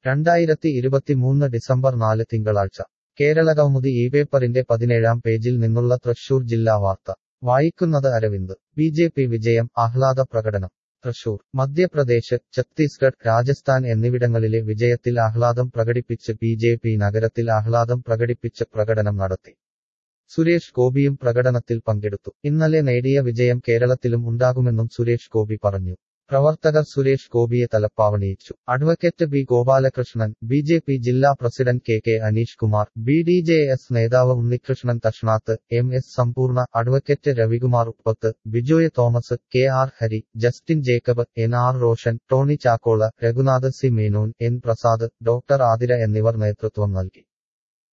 രണ്ടായിരത്തി ഇരുപത്തിമൂന്ന് ഡിസംബർ നാല് തിങ്കളാഴ്ച കേരള കൗമുദി ഈ പേപ്പറിന്റെ പതിനേഴാം പേജിൽ നിന്നുള്ള തൃശൂർ ജില്ലാ വാർത്ത വായിക്കുന്നത് അരവിന്ദ് ബി ജെ പി വിജയം ആഹ്ലാദ പ്രകടനം തൃശൂർ മധ്യപ്രദേശ് ഛത്തീസ്ഗഡ് രാജസ്ഥാൻ എന്നിവിടങ്ങളിലെ വിജയത്തിൽ ആഹ്ലാദം പ്രകടിപ്പിച്ച് ബി ജെ പി നഗരത്തിൽ ആഹ്ലാദം പ്രകടിപ്പിച്ച് പ്രകടനം നടത്തി സുരേഷ് ഗോപിയും പ്രകടനത്തിൽ പങ്കെടുത്തു ഇന്നലെ നേടിയ വിജയം കേരളത്തിലും ഉണ്ടാകുമെന്നും സുരേഷ് ഗോപി പറഞ്ഞു പ്രവർത്തകർ സുരേഷ് ഗോപിയെ തലപ്പാവണിയിച്ചു advocate B Gopalakrishnan B J P ജില്ലാ president K K Aneesh Kumar B D J S നേതാവ് Unnikrishnan Thashnath M S Sampoorna advocate Ravikumar Uppath Bijoy Thomas K R Hari Justin Jacob N R Roshan Tony Chackola Raghunath C Menon N Prasad doctor Athira എന്നിവർ നേതൃത്വം നൽകി